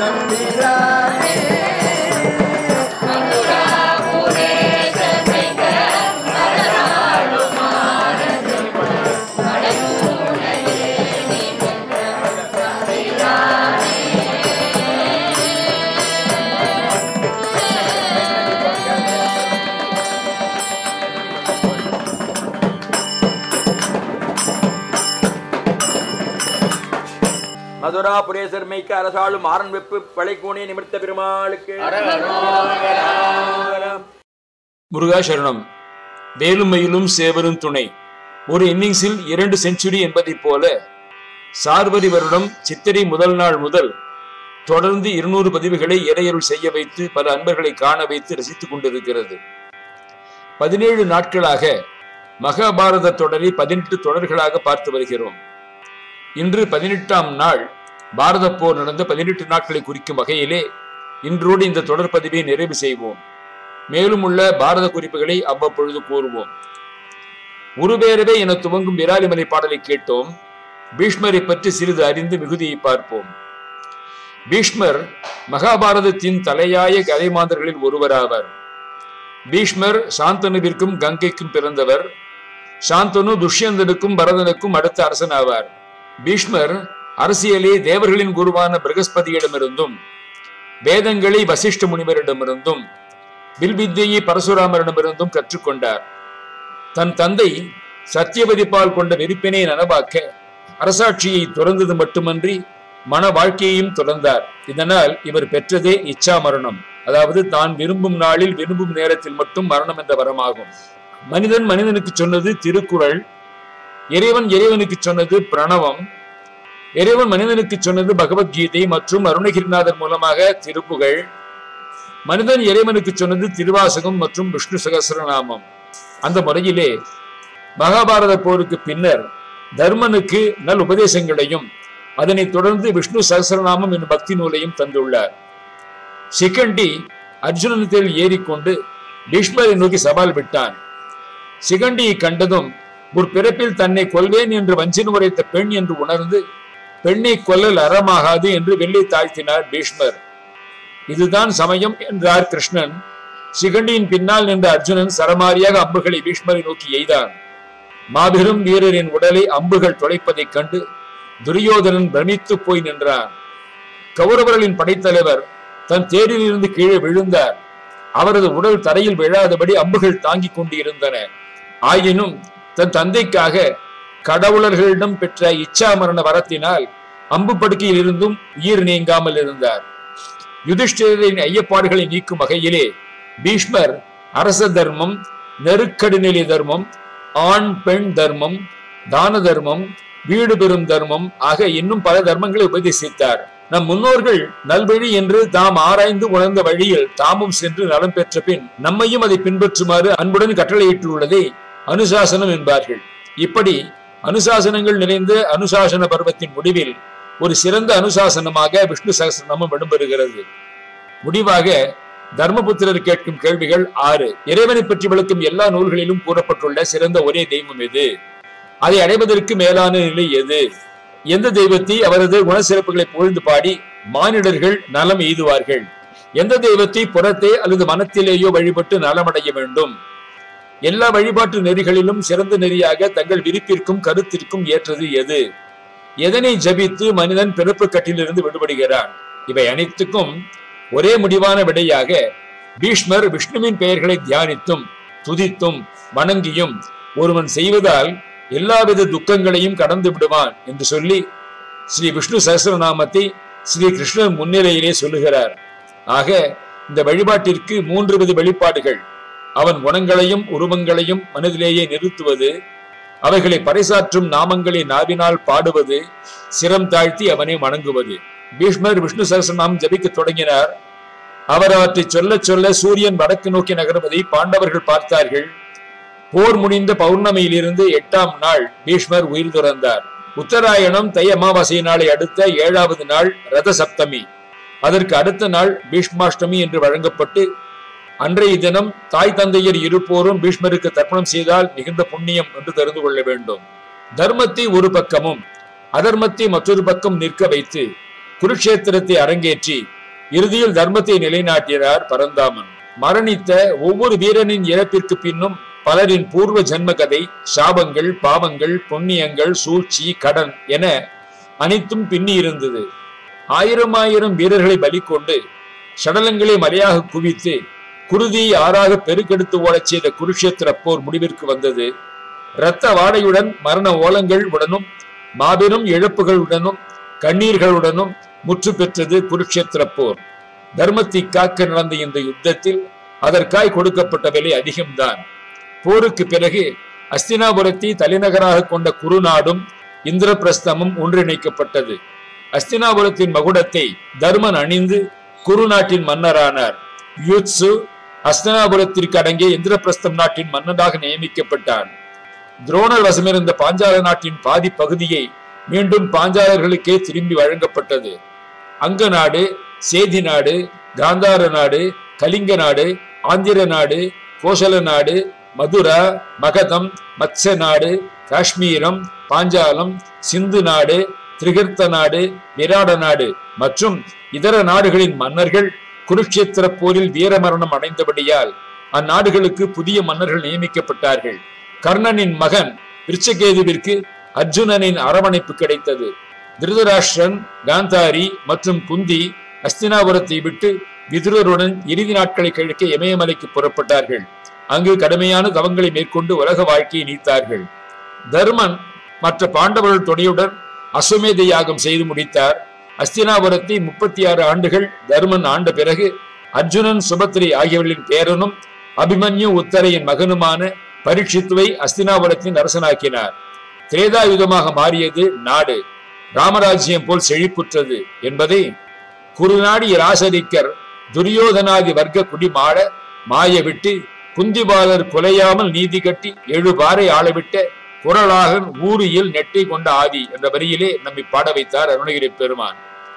தம்பிரானே மதுரா புரேசர் மைக்கு அரசாளும் ஆரன் வெப்பு பழைக்கூனே நிமிர்த்த பெருமாளுக்கு முருகா சரணம் வேலும் மயிலும் சேவரும் துணை ஒரு இன்னிங்ஸில் இரண்டு செஞ்சுரி என்பதைப் போல சார்வரி வருடம் சித்திரை முதல் நாள் முதல் தொடர்ந்து இருநூறு பதிவுகளை இறையருள் செய்ய வைத்து பல அன்பர்களை காண வைத்து ரசித்துக் கொண்டிருக்கிறது பதினேழு நாட்களாக மகாபாரத தொடரை பதினெட்டு தொடர்களாக பார்த்து வருகிறோம் இன்று பதினெட்டாம் நாள் பாரத போர் நடந்த பதினெட்டு நாட்களை குறிக்கும் வகையிலே இன்றோடு இந்த தொடர் பதிவை நிறைவு செய்வோம் மேலும் உள்ள பாரத குறிப்புகளை அவ்வப்பொழுது கூறுவோம் உருவேரவே என துவங்கும் விராலிமலை பாடலை கேட்டோம் பீஷ்மரை பற்றி சிறிது அறிந்து மிகுதியை பார்ப்போம் பீஷ்மர் மகாபாரதத்தின் தலையாய கதைமாந்தர்களில் ஒருவராவார் பீஷ்மர் சாந்தனுவிற்கும் கங்கைக்கும் பிறந்தவர் சாந்தனு துஷ்யந்தனுக்கும் பரதனுக்கும் அடுத்த அரசன் ஆவார் பீஷ்மர் அரசியலே தேவர்களின் குருவான பிரகஸ்பதியிடமிருந்தும் வேதங்களை வசிஷ்ட முனிவரிடமிருந்தும் வில்வித்தையை பரசுராமரிடமிருந்தும் கற்றுக்கொண்டார் தன் தந்தை சத்தியவதிப்பால் கொண்ட வெறுப்பினை நனவாக்க அரசாட்சியை துறந்தது மட்டுமன்றி மன வாழ்க்கையையும் துறந்தார் இதனால் இவர் பெற்றதே இச்சா மரணம் அதாவது தான் விரும்பும் நாளில் விரும்பும் நேரத்தில் மட்டும் மரணம் என்ற வரமாகும் மனிதன் மனிதனுக்கு சொன்னது திருக்குறள் இறைவன் இறைவனுக்கு சொன்னது பிரணவம் இறைவன் மனிதனுக்கு சொன்னது பகவத்கீதை மற்றும் அருணகிரிநாதர் மூலமாக திருப்புகழ் மனிதன் இறைவனுக்கு சொன்னது திருவாசகம் மற்றும் விஷ்ணு சகசிரநாமம் அந்த முறையிலே மகாபாரத போருக்கு பின்னர் தர்மனுக்கு நல் உபதேசங்களையும் அதனைத் தொடர்ந்து விஷ்ணு சகசிரநாமம் என்னும் பக்தி நூலையும் தந்துள்ளார் சிகண்டி அர்ஜுனத்தில் ஏறிக்கொண்டு பீஷ்மரை நோக்கி சவால் விட்டான் சிகண்டியை கண்டதும் ஒரு பிறப்பில் தன்னை கொல்வேன் என்று வஞ்சின் உரைத்த பெண் என்று உணர்ந்து பெண்ணை கொல்லல் அறமாகாது என்று வெள்ளை தாழ்த்தினார் பீஷ்மர் இதுதான் சமயம் என்றார் கிருஷ்ணன் சிகண்டியின் பின்னால் நின்ற அர்ஜுனன் சரமாரியாக அம்புகளை பீஷ்மரை நோக்கி எய்தான் மாபெரும் வீரரின் உடலை அம்புகள் தொலைப்பதைக் கண்டு துரியோதனன் பிரமித்து போய் நின்றான் கௌரவர்களின் படைத்தலைவர் தன் தேரிலிருந்து கீழே விழுந்தார் அவரது உடல் தரையில் விழாதபடி அம்புகள் தாங்கிக் கொண்டு இருந்தன ஆயினும் தன் தந்தைக்காக கடவுளர்களிடம் பெற்ற இச்சா மரண வரத்தினால் அம்பு படுக்கையில் இருந்தும் உயிர் நீங்காமல் இருந்தார் யுதிஷ்டிரின் ஐயப்பாடுகளை நீக்கும் வகையிலே பீஷ்மர் அரச தர்மம் நெருக்கடி நிலை தர்மம் ஆண் பெண் தர்மம் தான தர்மம் வீடு பெறும் தர்மம் ஆக இன்னும் பல தர்மங்களை உபதேசித்தார் நம் முன்னோர்கள் நல்வழி என்று தாம் ஆராய்ந்து உணர்ந்த வழியில் தாமும் சென்று நலம் பெற்ற பின் நம்மையும் அதை பின்பற்றுமாறு அன்புடன் கட்டளையிட்டுள்ளதை அனுசாசனம் என்பார்கள் இப்படி அனுசாசனங்கள் நிறைந்த அனுசாசன பருவத்தின் முடிவில் ஒரு சிறந்த அனுசாசனமாக விஷ்ணு சகசிரநாமம் இடம்பெறுகிறது முடிவாக தர்மபுத்திரர் கேட்கும் கேள்விகள் ஆறு இறைவனை பற்றி விளக்கும் எல்லா நூல்களிலும் கூறப்பட்டுள்ள சிறந்த ஒரே தெய்வம் எது அதை அடைவதற்கு மேலான நிலை எது எந்த தெய்வத்தை அவரது குணசிறப்புகளை புகழ்ந்து பாடி மானிடர்கள் நலம் எய்துவார்கள் எந்த தெய்வத்தை புறத்தே அல்லது மனத்திலேயோ வழிபட்டு நலமடைய வேண்டும் எல்லா வழிபாட்டு நெறிகளிலும் சிறந்த நெறியாக தங்கள் விருப்பிற்கும் கருத்திற்கும் ஏற்றது எது எதனை ஜபித்து மனிதன் பிறப்பு கட்டிலிருந்து விடுபடுகிறான் இவை அனைத்துக்கும் ஒரே முடிவான விடையாக பீஷ்மர் விஷ்ணுவின் பெயர்களை தியானித்தும் துதித்தும் வணங்கியும் ஒருவன் செய்வதால் எல்லாவித துக்கங்களையும் கடந்து விடுவான் என்று சொல்லி ஸ்ரீ விஷ்ணு சகசிரநாமத்தை ஸ்ரீ கிருஷ்ணர் முன்னிலையிலே சொல்லுகிறார் ஆக இந்த வழிபாட்டிற்கு மூன்று வித வெளிப்பாடுகள் அவன் குணங்களையும் உருவங்களையும் மனதிலேயே நிறுத்துவது அவைகளை பறைசாற்றும் நாமங்களை நாவினால் பாடுவது சிரம் தாழ்த்தி அவனை வணங்குவது பீஷ்மர் விஷ்ணு சகசிரநாமம் ஜபிக்க தொடங்கினார் அவர் அவற்றை சொல்ல சொல்ல சூரியன் வடக்கு நோக்கி நகர்வதை பாண்டவர்கள் பார்த்தார்கள் போர் முடிந்த பௌர்ணமியிலிருந்து எட்டாம் நாள் பீஷ்மர் உயிர் துறந்தார் உத்தராயணம் தை அமாவாசை நாளை அடுத்த ஏழாவது நாள் ரத சப்தமி அதற்கு அடுத்த நாள் பீஷ்மாஷ்டமி என்று வழங்கப்பட்டு அன்றைய தினம் தாய் தந்தையர் இருப்போரும் பீஷ்மருக்கு தர்ப்பணம் செய்தால் மிகுந்த புண்ணியம் என்று தெரிந்து கொள்ள வேண்டும் தர்மத்தை ஒரு பக்கமும் அதர்மத்தை மற்றொரு பக்கம் நிற்க வைத்து குருட்சேத்திரத்தை அரங்கேற்றி இறுதியில் தர்மத்தை நிலைநாட்டினார் பரந்தாமன் மரணித்த ஒவ்வொரு வீரனின் இறப்பிற்கு பின்னும் பலரின் பூர்வ ஜன்ம கதை சாபங்கள் பாவங்கள் புண்ணியங்கள் சூழ்ச்சி கடன் என அனைத்தும் பின்னி இருந்தது ஆயிரம் ஆயிரம் வீரர்களை பலி கொண்டு சடலங்களை மலையாக குவித்து குருதி ஆறாக பெருக்கெடுத்து ஓடச் செய்த குருஷேத்திர போர் முடிவிற்கு வந்தது இரத்த வாடையுடன் மரண ஓலங்கள் உடனும் மாபெரும் இழப்புகளுடனும் கண்ணீர்களுடனும் முற்று பெற்றது குருஷேத்திர போர் தர்மத்தை காக்க நடந்த இந்த யுத்தத்தில் அதற்காய் கொடுக்கப்பட்ட விலை அதிகம்தான் போருக்கு பிறகு அஸ்தினாபுரத்தை தலைநகராக கொண்ட குருநாடும் இந்திரபிரஸ்தமும் ஒன்றிணைக்கப்பட்டது அஸ்தினாபுரத்தின் மகுடத்தை தர்மன் அணிந்து குருநாட்டின் மன்னரானார் யூத்சு அஸ்தினாபுரத்திற்கு அடங்கிய இந்திரபிரஸ்தம் நாட்டின் மன்னனாக நியமிக்கப்பட்டான் துரோணர் வசமிருந்த பாஞ்சால நாட்டின் பாதி பகுதியை மீண்டும் பாஞ்சாலர்களுக்கே திரும்பி வழங்கப்பட்டது அங்க நாடு சேதி நாடு காந்தார நாடு கலிங்க நாடு ஆந்திர நாடு கோசல நாடு மதுரா மகதம் மத்ச நாடு காஷ்மீரம் பாஞ்சாலம் சிந்து நாடு திரிகர்த்த நாடு விராட நாடு மற்றும் இதர நாடுகளின் மன்னர்கள் குருட்சேத்திர போரில் வீரமரணம் அடைந்தபடியால் அந்நாடுகளுக்கு புதிய மன்னர்கள் நியமிக்கப்பட்டார்கள் கர்ணனின் மகன் விருச்சகேதுவிற்கு அர்ஜுனனின் அரவணைப்பு கிடைத்தது திருதராஷ்டிரன் காந்தாரி மற்றும் குந்தி அஸ்தினாபுரத்தை விட்டு விதுரருடன் இறுதி நாட்களை கழிக்க இமயமலைக்கு புறப்பட்டார்கள் அங்கு கடுமையான தவங்களை மேற்கொண்டு உலக வாழ்க்கையை நீத்தார்கள் தர்மன் மற்ற பாண்டவர்கள் துணையுடன் அஸ்வமேத யாகம் செய்து முடித்தார் அஸ்தினாபுரத்தை முப்பத்தி ஆறு ஆண்டுகள் தர்மன் ஆண்ட பிறகு அர்ஜுனன் சுபத்திரை ஆகியவர்களின் பேரனும் அபிமன்யு உத்தரையின் மகனுமான பரீட்சித்துவை அஸ்தினாபுரத்தின் அரசனாக்கினார் திரேதாயுதமாக மாறியது நாடு ராமராஜ்யம் போல் செழிப்புற்றது என்பதை குருநாடி ராசரிக்கர் துரியோதனாதி வர்க்க குடிமாட மாய விட்டு குந்திபாலர் குலையாமல் நீதி கட்டி எழுபாறை ஆளவிட்ட குரலாகன் ஊரியில் நெட்டை கொண்ட ஆதி என்ற வரியிலே நம்மை பாட வைத்தார் அருணகிரி பெருமான்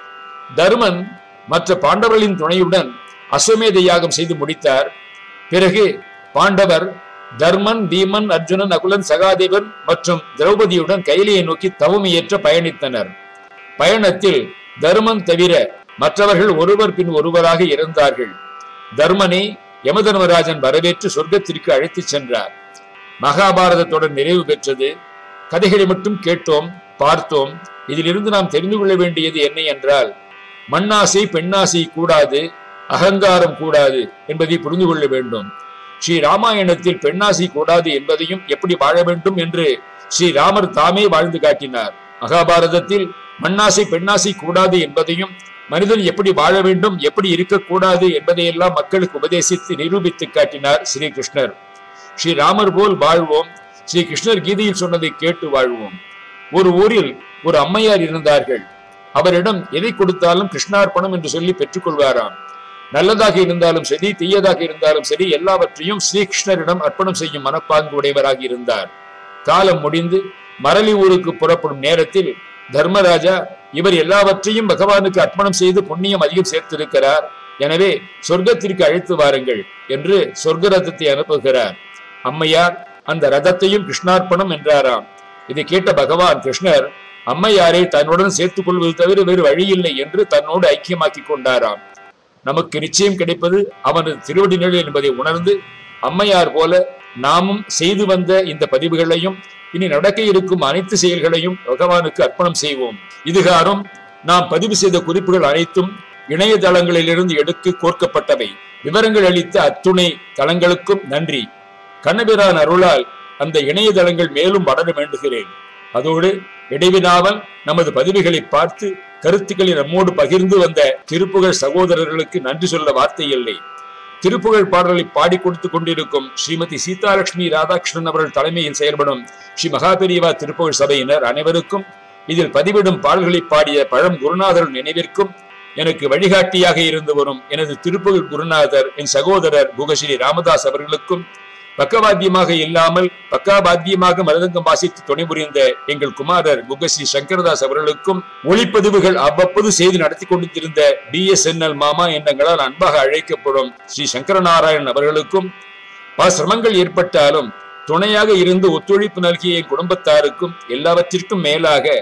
தருமன் மற்ற பாண்டவர்களின் துணையுடன் அஸ்வமேத யாகம் செய்து முடித்தார் பிறகு பாண்டவர் தர்மன் பீமன் அர்ஜுனன் அகுலன் சகாதேவன் மற்றும் திரௌபதியுடன் கைலியை நோக்கி தவம் இயற்ற பயணித்தனர் பயணத்தில் தர்மன் தவிர மற்றவர்கள் ஒருவர் பின் ஒருவராக இருந்தார்கள் தர்மனை யமதர்மராஜன் வரவேற்று சொர்க்கத்திற்கு அழைத்துச் சென்றார் மகாபாரதத்துடன் நிறைவு பெற்றது கதைகளை மட்டும் கேட்டோம் பார்த்தோம் இதிலிருந்து நாம் தெரிந்து கொள்ள வேண்டியது என்ன என்றால் மண்ணாசை பெண்ணாசை கூடாது அகங்காரம் கூடாது என்பதை புரிந்து கொள்ள வேண்டும் ஸ்ரீ ராமாயணத்தில் பெண்ணாசை கூடாது என்பதையும் எப்படி வாழ வேண்டும் என்று ஸ்ரீ ராமர் தாமே வாழ்ந்து காட்டினார் மகாபாரதத்தில் மண்ணாசை பெண்ணாசை கூடாது என்பதையும் மனிதன் எப்படி வாழ வேண்டும் எப்படி இருக்கக்கூடாது என்பதையெல்லாம் மக்களுக்கு உபதேசித்து நிரூபித்து காட்டினார் ஸ்ரீ கிருஷ்ணர் ஸ்ரீ ராமர் போல் வாழ்வோம் ஸ்ரீ கிருஷ்ணர் கீதையில் சொன்னதை கேட்டு வாழ்வோம் ஒரு ஊரில் ஒரு அம்மையார் இருந்தார்கள் அவரிடம் எதை கொடுத்தாலும் கிருஷ்ணார்ப்பணம் என்று சொல்லி பெற்றுக்கொள்வாராம் நல்லதாக இருந்தாலும் சரி தீயதாக இருந்தாலும் சரி எல்லாவற்றையும் ஸ்ரீகிருஷ்ணரிடம் அர்ப்பணம் செய்யும் மனப்பாங்கு உடையவராக இருந்தார் காலம் முடிந்து மரளி ஊருக்கு புறப்படும் நேரத்தில் தர்மராஜா இவர் எல்லாவற்றையும் பகவானுக்கு அர்ப்பணம் செய்து புண்ணியம் அதிகம் சேர்த்திருக்கிறார் எனவே சொர்க்கத்திற்கு அழைத்து வாருங்கள் என்று சொர்க்க ரதத்தை அனுப்புகிறார் அம்மையார் அந்த ரதத்தையும் கிருஷ்ணார்ப்பணம் என்றாராம் இதை கேட்ட பகவான் கிருஷ்ணர் அம்மையாரை தன்னுடன் சேர்த்துக் கொள்வது தவிர வேறு வழியில்லை என்று தன்னோடு ஐக்கியமாக்கி கொண்டாராம் நமக்கு நிச்சயம் கிடைப்பது அவனது திருவடி நிழல் என்பதை உணர்ந்து அம்மையார் போல நாமும் செய்து வந்த இந்த பதிவுகளையும் இனி நடக்க இருக்கும் அனைத்து செயல்களையும் பகவானுக்கு அர்ப்பணம் செய்வோம் இதுகாரும் நாம் பதிவு செய்த குறிப்புகள் அனைத்தும் இணையதளங்களிலிருந்து எடுத்து கோர்க்கப்பட்டவை விவரங்கள் அளித்த அத்துணை தளங்களுக்கும் நன்றி கண்ணபிரான் அருளால் அந்த இணையதளங்கள் மேலும் வளர வேண்டுகிறேன் அதோடு இடைவிடாமல் நமது பதிவுகளை பார்த்து கருத்துக்களை நம்மோடு பகிர்ந்து வந்த திருப்புகழ் சகோதரர்களுக்கு நன்றி சொல்ல வார்த்தை இல்லை திருப்புகழ் பாடல்களை பாடி கொடுத்து கொண்டிருக்கும் ஸ்ரீமதி சீதாலட்சுமி ராதாகிருஷ்ணன் அவர்கள் தலைமையில் செயல்படும் ஸ்ரீ மகாபெரிவா திருப்புகழ் சபையினர் அனைவருக்கும் இதில் பதிவிடும் பாடல்களை பாடிய பழம் குருநாதர் நினைவிற்கும் எனக்கு வழிகாட்டியாக இருந்து வரும் எனது திருப்புகழ் குருநாதர் என் சகோதரர் குகஸ்ரீ ராமதாஸ் அவர்களுக்கும் பக்கவாத்தியமாக இல்லாமல் பக்காபாத்தியமாக மருதங்கம் வாசித்து துணை புரிந்த எங்கள் குமாரர் குகஸ்ரீ சங்கரதாஸ் அவர்களுக்கும் ஒளிப்பதிவுகள் அவ்வப்போது செய்து நடத்தி கொண்டிருந்த பி எஸ் என் எல் மாமா என்றங்களால் அன்பாக அழைக்கப்படும் ஸ்ரீ சங்கரநாராயணன் அவர்களுக்கும் பல சிரமங்கள் ஏற்பட்டாலும் துணையாக இருந்து ஒத்துழைப்பு நல்கிய என் குடும்பத்தாருக்கும் எல்லாவற்றிற்கும் மேலாக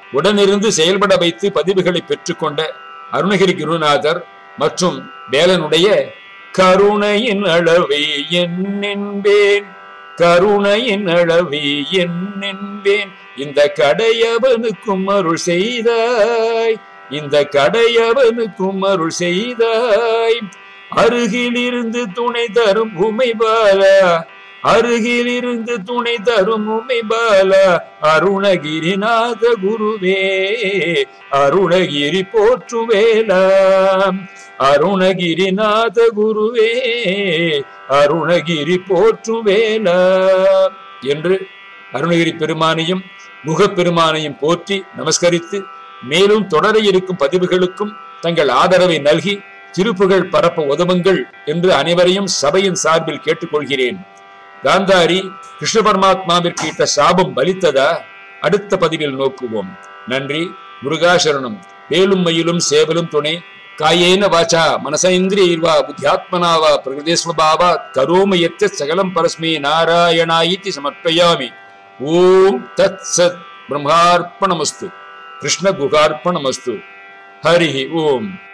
உடனிருந்து செயல்பட வைத்து பதிவுகளை பெற்றுக்கொண்ட அருணகிரி குருநாதர் மற்றும் வேலனுடைய கருணையின் அளவை என்னென்பேன் கருணையின் அளவை என்னென்பேன் இந்த கடையவனுக்கும் அருள் செய்தாய் இந்த கடையவனுக்கும் அருள் செய்தாய் அருகிலிருந்து துணை தரும் உமை பாலா அருகிலிருந்து துணை தரும் உமை பாலா அருணகிரிநாத குருவே அருணகிரி போற்றுவேலாம் அருணகிரிநாத குருவே அருணகிரி போற்றுவேலாம் என்று அருணகிரி பெருமானையும் முகப்பெருமானையும் போற்றி நமஸ்கரித்து மேலும் தொடர இருக்கும் பதிவுகளுக்கும் தங்கள் ஆதரவை நல்கி திருப்புகழ் பரப்ப உதவுங்கள் என்று அனைவரையும் சபையின் சார்பில் கேட்டுக்கொள்கிறேன் காந்தாரி கிருஷ்ண பரமாத்மாவிற்கு இட்ட சாபம் பலித்ததா அடுத்த பதிவில் நோக்குவோம் நன்றி முருகாசரணம் வேலும் மயிலும் சேவலும் துணை காயேன வாச்சா மனசேந்திரியர்வா புத்தியாத்மனா வா பிரகிருதேஸ்வபாவாத் கரோம யத்த சகலம் பரஸ்மே நாராயணாயித்தி சமர்ப்பயாமி ஓம் தத் சத் பிரம்மார்ப்பணமஸ்து கிருஷ்ண குகார்ப்பணமஸ்து ஹரி ஓம்